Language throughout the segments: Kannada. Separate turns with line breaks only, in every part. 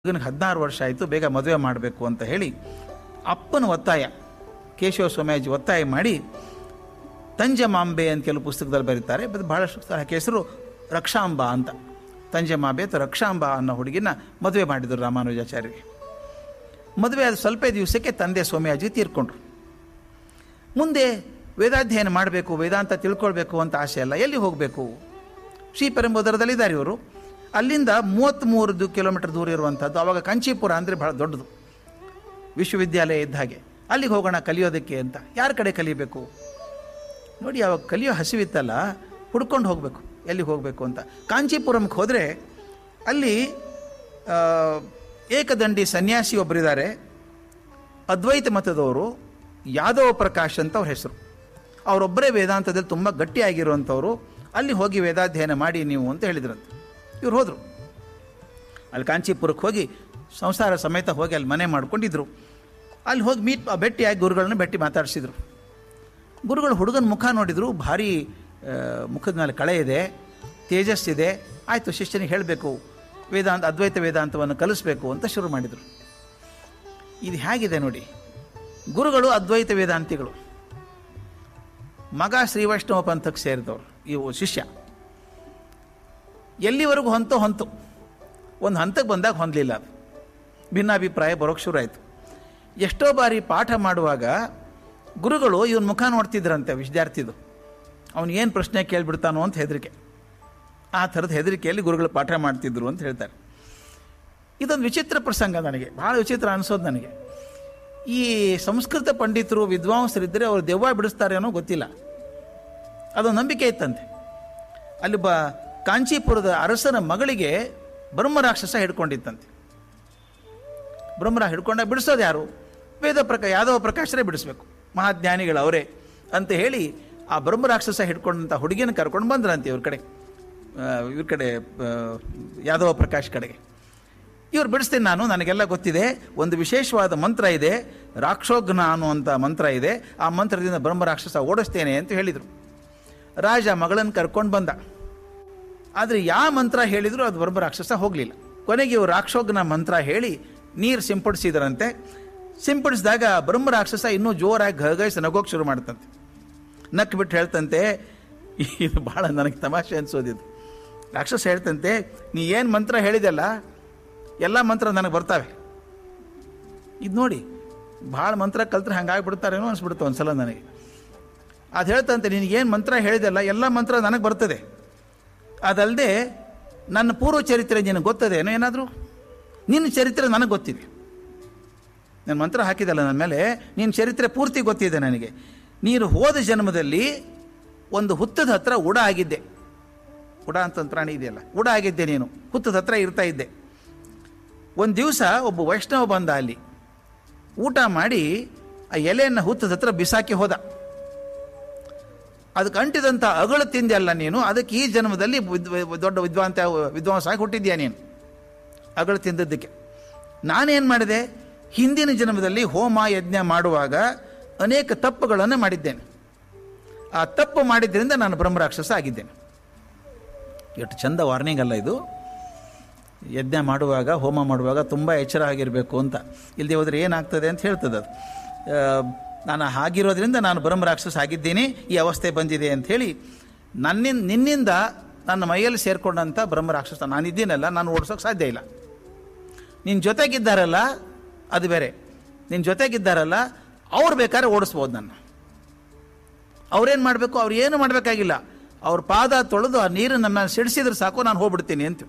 ಹುಡುಗನಿಗೆ ಹದಿನಾರು ವರ್ಷ ಆಯಿತು ಬೇಗ ಮದುವೆ ಮಾಡಬೇಕು ಅಂತ ಹೇಳಿ ಅಪ್ಪನ ಒತ್ತಾಯ ಕೇಶವ ಸ್ವಾಮೀಜಿ ಒತ್ತಾಯ ಮಾಡಿ ತಂಜಮಾಂಬೆ ಅಂತ ಕೆಲವು ಪುಸ್ತಕದಲ್ಲಿ ಬರೀತಾರೆ ಬಟ್ ಬಹಳಷ್ಟು ಸ್ಥಳಕ್ಕೆ ಹೆಸರು ರಕ್ಷಾಂಬ ಅಂತ ತಂಜಮಾಂಬೆ ಅಥವಾ ರಕ್ಷಾಂಬ ಅನ್ನೋ ಹುಡುಗಿನ ಮದುವೆ ಮಾಡಿದರು ರಾಮಾನುಜಾಚಾರ್ಯರಿಗೆ ಮದುವೆ ಆದ ಸ್ವಲ್ಪ ದಿವಸಕ್ಕೆ ತಂದೆ ಸ್ವಾಮಿಯಾಜಿ ತೀರ್ಕೊಂಡ್ರು ಮುಂದೆ ವೇದಾಧ್ಯಯನ ಮಾಡಬೇಕು ವೇದಾಂತ ತಿಳ್ಕೊಳ್ಬೇಕು ಅಂತ ಆಸೆ ಅಲ್ಲ ಎಲ್ಲಿ ಹೋಗಬೇಕು ಶ್ರೀಪೆರಂಬೋದರದಲ್ಲಿದ್ದಾರೆ ಇವರು ಅಲ್ಲಿಂದ ಮೂವತ್ತ್ಮೂರು ಕಿಲೋಮೀಟರ್ ದೂರ ಇರುವಂಥದ್ದು ಆವಾಗ ಕಂಚೀಪುರ ಅಂದರೆ ಬಹಳ ದೊಡ್ಡದು ವಿಶ್ವವಿದ್ಯಾಲಯ ಇದ್ದ ಹಾಗೆ ಅಲ್ಲಿಗೆ ಹೋಗೋಣ ಕಲಿಯೋದಕ್ಕೆ ಅಂತ ಯಾರ ಕಡೆ ಕಲಿಬೇಕು ನೋಡಿ ಅವಾಗ ಕಲಿಯೋ ಹಸಿವಿತ್ತಲ್ಲ ಹುಡ್ಕೊಂಡು ಹೋಗಬೇಕು ಎಲ್ಲಿ ಹೋಗಬೇಕು ಅಂತ ಕಾಂಚೀಪುರಂಗೆ ಹೋದರೆ ಅಲ್ಲಿ ಆ, ಏಕದಂಡಿ ಸನ್ಯಾಸಿ ಒಬ್ಬರಿದ್ದಾರೆ ಅದ್ವೈತ ಮತದವರು ಯಾದವ ಪ್ರಕಾಶ್ ಅಂತ ಅವ್ರ ಹೆಸರು ಅವರೊಬ್ಬರೇ ವೇದಾಂತದಲ್ಲಿ ತುಂಬ ಗಟ್ಟಿಯಾಗಿರುವಂಥವ್ರು ಅಲ್ಲಿ ಹೋಗಿ ವೇದಾಧ್ಯಯನ ಮಾಡಿ ನೀವು ಅಂತ ಹೇಳಿದ್ರಂತೆ ಇವ್ರು ಹೋದರು ಅಲ್ಲಿ ಕಾಂಚೀಪುರಕ್ಕೆ ಹೋಗಿ ಸಂಸಾರ ಸಮೇತ ಹೋಗಿ ಅಲ್ಲಿ ಮನೆ ಮಾಡ್ಕೊಂಡಿದ್ರು ಅಲ್ಲಿ ಹೋಗಿ ಮೀಟ್ ಭೇಟಿಯಾಗಿ ಗುರುಗಳನ್ನ ಭೇಟಿ ಮಾತಾಡಿಸಿದ್ರು ಗುರುಗಳು ಹುಡುಗನ ಮುಖ ನೋಡಿದ್ರು ಭಾರಿ ಆ, ಮುಖದ ಮೇಲೆ ಕಳೆ ಇದೆ ತೇಜಸ್ಸಿದೆ ಆಯಿತು ಶಿಷ್ಯನಿಗೆ ಹೇಳಬೇಕು ವೇದಾಂತ ಅದ್ವೈತ ವೇದಾಂತವನ್ನು ಕಲಿಸ್ಬೇಕು ಅಂತ ಶುರು ಮಾಡಿದರು ಇದು ಹೇಗಿದೆ ನೋಡಿ ಗುರುಗಳು ಅದ್ವೈತ ವೇದಾಂತಿಗಳು ಮಗ ಶ್ರೀ ವೈಷ್ಣವ ಪಂಥಕ್ಕೆ ಸೇರಿದವರು ಇವು ಶಿಷ್ಯ ಎಲ್ಲಿವರೆಗೂ ಹೊಂತೋ ಹೊಂತು ಒಂದು ಹಂತಕ್ಕೆ ಬಂದಾಗ ಹೊಂದಲಿಲ್ಲ ಅದು ಭಿನ್ನಾಭಿಪ್ರಾಯ ಬರೋಕ್ಕೆ ಶುರು ಆಯಿತು ಎಷ್ಟೋ ಬಾರಿ ಪಾಠ ಮಾಡುವಾಗ ಗುರುಗಳು ಇವನ ಮುಖ ನೋಡ್ತಿದ್ರಂತೆ ವಿದ್ಯಾರ್ಥಿದು ಅವನು ಏನು ಪ್ರಶ್ನೆ ಕೇಳಿಬಿಡ್ತಾನೋ ಅಂತ ಹೆದರಿಕೆ ಆ ಥರದ ಹೆದರಿಕೆಯಲ್ಲಿ ಗುರುಗಳು ಪಾಠ ಮಾಡ್ತಿದ್ರು ಅಂತ ಹೇಳ್ತಾರೆ ಇದೊಂದು ವಿಚಿತ್ರ ಪ್ರಸಂಗ ನನಗೆ ಭಾಳ ವಿಚಿತ್ರ ಅನಿಸೋದು ನನಗೆ ಈ ಸಂಸ್ಕೃತ ಪಂಡಿತರು ವಿದ್ವಾಂಸರಿದ್ದರೆ ಅವರು ದೆವ್ವ ಬಿಡಿಸ್ತಾರೆ ಅನ್ನೋ ಗೊತ್ತಿಲ್ಲ ಅದೊಂದು ನಂಬಿಕೆ ಇತ್ತಂತೆ ಅಲ್ಲಿ ಬ ಕಾಂಚೀಪುರದ ಅರಸನ ಮಗಳಿಗೆ ಬ್ರಹ್ಮರಾಕ್ಷಸ ಹಿಡ್ಕೊಂಡಿತ್ತಂತೆ ಬ್ರಹ್ಮರ ಹಿಡ್ಕೊಂಡ ಬಿಡಿಸೋದು ಯಾರು ವೇದ ಪ್ರಕ ಯಾದವ ಪ್ರಕಾಶರೇ ಬಿಡಿಸ್ಬೇಕು ಮಹಾಜ್ಞಾನಿಗಳು ಅವರೇ ಅಂತ ಹೇಳಿ ಆ ಬ್ರಹ್ಮರಾಕ್ಷಸ ಹಿಡ್ಕೊಂಡಂಥ ಹುಡುಗಿನ ಕರ್ಕೊಂಡು ಬಂದ್ರಂತೆ ಇವ್ರ ಕಡೆ ಆ, ಇವ್ರ ಕಡೆ ಆ, ಯಾದವ ಪ್ರಕಾಶ್ ಕಡೆಗೆ ಇವ್ರು ಬಿಡಿಸ್ತೀನಿ ನಾನು ನನಗೆಲ್ಲ ಗೊತ್ತಿದೆ ಒಂದು ವಿಶೇಷವಾದ ಮಂತ್ರ ಇದೆ ರಾಕ್ಷೋಘ್ನ ಅನ್ನುವಂಥ ಮಂತ್ರ ಇದೆ ಆ ಮಂತ್ರದಿಂದ ಬ್ರಹ್ಮರಾಕ್ಷಸ ಓಡಿಸ್ತೇನೆ ಅಂತ ಹೇಳಿದರು ರಾಜ ಮಗಳನ್ನು ಕರ್ಕೊಂಡು ಬಂದ ಆದರೆ ಯಾವ ಮಂತ್ರ ಹೇಳಿದ್ರು ಅದು ಬ್ರಹ್ಮರಾಕ್ಷಸ ಹೋಗಲಿಲ್ಲ ಕೊನೆಗೆ ಇವರು ರಾಕ್ಷೋಘ್ನ ಮಂತ್ರ ಹೇಳಿ ನೀರು ಸಿಂಪಡಿಸಿದರಂತೆ ಸಿಂಪಡಿಸಿದಾಗ ಬ್ರಹ್ಮರಾಕ್ಷಸ ಇನ್ನೂ ಜೋರಾಗಿ ಘಗೈಸಿ ನಗೋಕೆ ಶುರು ಮಾಡ್ತಂತೆ ನಕ್ ಬಿಟ್ಟು ಹೇಳ್ತಂತೆ ಇದು ಭಾಳ ನನಗೆ ತಮಾಷೆ ಅನ್ಸೋದಿದು ರಾಕ್ಷಸ ಹೇಳ್ತಂತೆ ನೀ ಏನು ಮಂತ್ರ ಹೇಳಿದೆಲ್ಲ ಎಲ್ಲ ಮಂತ್ರ ನನಗೆ ಬರ್ತಾವೆ ಇದು ನೋಡಿ ಭಾಳ ಮಂತ್ರ ಕಲ್ತ್ರೆ ಹಂಗಾಗ್ಬಿಡ್ತಾರೇನೋ ಅನ್ಸ್ಬಿಡ್ತು ಒಂದ್ಸಲ ನನಗೆ ಅದು ಹೇಳ್ತಂತೆ ನಿನಗೇನು ಮಂತ್ರ ಹೇಳಿದೆಲ್ಲ ಎಲ್ಲ ಮಂತ್ರ ನನಗೆ ಬರ್ತದೆ ಅದಲ್ಲದೆ ನನ್ನ ಪೂರ್ವ ಚರಿತ್ರೆ ನಿನಗೆ ಗೊತ್ತದೇನೋ ಏನಾದರೂ ನಿನ್ನ ಚರಿತ್ರೆ ನನಗೆ ಗೊತ್ತಿದೆ ನನ್ನ ಮಂತ್ರ ಹಾಕಿದಲ್ಲ ನನ್ನ ಮೇಲೆ ನಿನ್ನ ಚರಿತ್ರೆ ಪೂರ್ತಿ ಗೊತ್ತಿದೆ ನನಗೆ ನೀನು ಹೋದ ಜನ್ಮದಲ್ಲಿ ಒಂದು ಹುತ್ತದ ಹತ್ರ ಉಡ ಆಗಿದ್ದೆ ಉಡ ಅಂತ ಒಂದು ಪ್ರಾಣಿ ಇದೆಯಲ್ಲ ಉಡ ಆಗಿದ್ದೆ ನೀನು ಹುತ್ತದ ಹತ್ರ ಇರ್ತಾ ಇದ್ದೆ ಒಂದು ದಿವಸ ಒಬ್ಬ ವೈಷ್ಣವ ಬಂದ ಅಲ್ಲಿ ಊಟ ಮಾಡಿ ಆ ಎಲೆಯನ್ನು ಹುತ್ತದ ಹತ್ರ ಬಿಸಾಕಿ ಹೋದ ಅದಕ್ಕೆ ಅಂಟಿದಂಥ ಅಗಳು ತಿಂದೆಲ್ಲ ನೀನು ಅದಕ್ಕೆ ಈ ಜನ್ಮದಲ್ಲಿ ವಿದ್- ದೊಡ್ಡ ವಿದ್ವಾಂತ ವಿದ್ವಾಂಸ ಆಗಿ ಹುಟ್ಟಿದ್ಯಾ ನೀನು ಅಗಳು ತಿಂದದ್ದಕ್ಕೆ ನಾನೇನು ಮಾಡಿದೆ ಹಿಂದಿನ ಜನ್ಮದಲ್ಲಿ ಹೋಮ ಯಜ್ಞ ಮಾಡುವಾಗ ಅನೇಕ ತಪ್ಪುಗಳನ್ನು ಮಾಡಿದ್ದೇನೆ ಆ ತಪ್ಪು ಮಾಡಿದ್ರಿಂದ ನಾನು ಬ್ರಹ್ಮರಾಕ್ಷಸ ಆಗಿದ್ದೇನೆ ಎಷ್ಟು ಚಂದ ವಾರ್ನಿಂಗ್ ಅಲ್ಲ ಇದು ಯಜ್ಞ ಮಾಡುವಾಗ ಹೋಮ ಮಾಡುವಾಗ ತುಂಬ ಎಚ್ಚರ ಆಗಿರಬೇಕು ಅಂತ ಇಲ್ಲದೆ ಹೋದರೆ ಏನಾಗ್ತದೆ ಅಂತ ಹೇಳ್ತದೆ ಅದು ಆ, ನಾನು ಹಾಗಿರೋದ್ರಿಂದ ನಾನು ಬ್ರಹ್ಮರಾಕ್ಷಸ ಆಗಿದ್ದೀನಿ ಈ ಅವಸ್ಥೆ ಬಂದಿದೆ ಅಂತ ಹೇಳಿ ನನ್ನಿಂದ ನಿನ್ನಿಂದ ನನ್ನ ಮೈಯಲ್ಲಿ ಸೇರಿಕೊಂಡಂಥ ಬ್ರಹ್ಮರಾಕ್ಷಸ ನಾನಿದ್ದೀನಲ್ಲ ನಾನು ಓಡಿಸೋಕೆ ಸಾಧ್ಯ ಇಲ್ಲ ನಿನ್ನ ಜೊತೆಗಿದ್ದಾರಲ್ಲ ಅದು ಬೇರೆ ನಿನ್ನ ಜೊತೆಗಿದ್ದಾರಲ್ಲ ಅವ್ರು ಬೇಕಾದ್ರೆ ಓಡಿಸ್ಬೋದು ನನ್ನ ಅವ್ರೇನು ಮಾಡಬೇಕು ಅವ್ರು ಏನು ಮಾಡಬೇಕಾಗಿಲ್ಲ ಅವ್ರ ಪಾದ ತೊಳೆದು ಆ ನೀರನ್ನು ನನ್ನ ಮೇಲೆ ಸಿಡಿಸಿದ್ರೆ ಸಾಕು ನಾನು ಹೋಗ್ಬಿಡ್ತೀನಿ ಅಂತ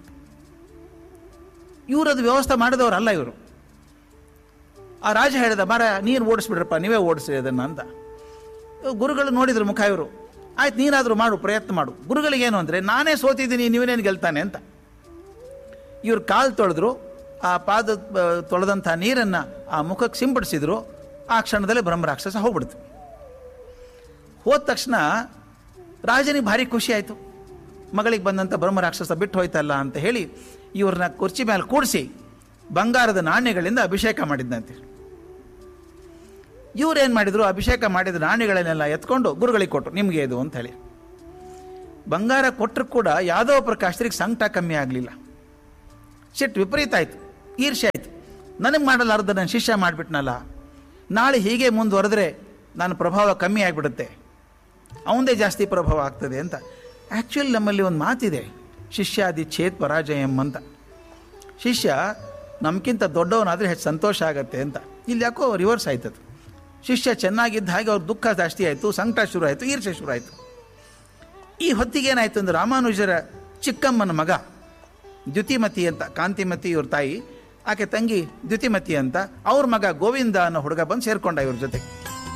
ಇವರು ಅದು ವ್ಯವಸ್ಥೆ ಮಾಡಿದವರಲ್ಲ ಇವರು ಆ ರಾಜ ಹೇಳಿದ ಮರ ನೀರು ಓಡಿಸ್ಬಿಡ್ರಪ್ಪ ನೀವೇ ಓಡಿಸಿ ಅದನ್ನು ಅಂತ ಗುರುಗಳು ನೋಡಿದ್ರು ಮುಖ ಇವರು ಆಯ್ತು ನೀನಾದರೂ ಮಾಡು ಪ್ರಯತ್ನ ಮಾಡು ಗುರುಗಳಿಗೇನು ಅಂದರೆ ನಾನೇ ಸೋತಿದ್ದೀನಿ ನೀವೇನೇನು ಗೆಲ್ತಾನೆ ಅಂತ ಇವ್ರು ಕಾಲು ತೊಳೆದ್ರು ಆ ಪಾದ ಆ, ತೊಳೆದಂಥ ನೀರನ್ನು ಆ ಮುಖಕ್ಕೆ ಸಿಂಪಡಿಸಿದ್ರು ಆ ಕ್ಷಣದಲ್ಲೇ ಬ್ರಹ್ಮರಾಕ್ಷಸ ಹೋಗ್ಬಿಡ್ತು ಹೋದ ತಕ್ಷಣ ರಾಜನಿಗೆ ಭಾರಿ ಖುಷಿ ಆಯಿತು ಮಗಳಿಗೆ ಬಂದಂಥ ಬ್ರಹ್ಮರಾಕ್ಷಸ ಬಿಟ್ಟು ಹೋಯ್ತಲ್ಲ ಅಂತ ಹೇಳಿ ಇವ್ರನ್ನ ಕುರ್ಚಿ ಮೇಲೆ ಕೂಡಿಸಿ ಬಂಗಾರದ ನಾಣ್ಯಗಳಿಂದ ಅಭಿಷೇಕ ಮಾಡಿದ್ದಂತೆ ಇವ್ರೇನು ಮಾಡಿದ್ರು ಅಭಿಷೇಕ ಮಾಡಿದ ನಾಣ್ಯಗಳನ್ನೆಲ್ಲ ಎತ್ಕೊಂಡು ಗುರುಗಳಿಗೆ ಕೊಟ್ಟರು ನಿಮಗೆ ಇದು ಅಂತ ಹೇಳಿ ಬಂಗಾರ ಕೊಟ್ಟರು ಕೂಡ ಯಾದವ ಪ್ರಕಾಶರಿಗೆ ಸಂಕಟ ಕಮ್ಮಿ ಆಗಲಿಲ್ಲ ಸಿಟ್ಟು ವಿಪರೀತ ಆಯಿತು ಈರ್ಷೆ ಆಯಿತು ನನಗೆ ಮಾಡಲಾರ್ದ ನನ್ನ ಶಿಷ್ಯ ಮಾಡಿಬಿಟ್ನಲ್ಲ ನಾಳೆ ಹೀಗೆ ಮುಂದುವರೆದ್ರೆ ನನ್ನ ಪ್ರಭಾವ ಕಮ್ಮಿ ಆಗಿಬಿಡುತ್ತೆ ಅವಂದೇ ಜಾಸ್ತಿ ಪ್ರಭಾವ ಆಗ್ತದೆ ಅಂತ ಆ್ಯಕ್ಚುಲಿ ನಮ್ಮಲ್ಲಿ ಒಂದು ಮಾತಿದೆ ಶಿಷ್ಯಾದಿ ಛೇತ್ ಪರಾಜಯಂ ಅಂತ ಶಿಷ್ಯ ನಮ್ಗಿಂತ ದೊಡ್ಡವನಾದರೆ ಹೆಚ್ಚು ಸಂತೋಷ ಆಗತ್ತೆ ಅಂತ ಇಲ್ಲಿ ಯಾಕೋ ರಿವರ್ಸ್ ಆಯ್ತದು ಶಿಷ್ಯ ಚೆನ್ನಾಗಿದ್ದ ಹಾಗೆ ಅವ್ರ ದುಃಖ ಜಾಸ್ತಿ ಆಯಿತು ಸಂಕಟ ಶುರು ಆಯಿತು ಈರ್ಷೆ ಶುರು ಆಯಿತು ಈ ಹೊತ್ತಿಗೆ ಏನಾಯಿತು ಅಂದ್ರೆ ರಾಮಾನುಜರ ಚಿಕ್ಕಮ್ಮನ ಮಗ ದ್ಯುತಿಮತಿ ಅಂತ ಕಾಂತಿಮತಿ ಇವ್ರ ತಾಯಿ ಆಕೆ ತಂಗಿ ದ್ಯುತಿಮತಿ ಅಂತ ಅವ್ರ ಮಗ ಗೋವಿಂದ ಅನ್ನೋ ಹುಡುಗ ಬಂದು ಸೇರ್ಕೊಂಡ ಇವ್ರ ಜೊತೆ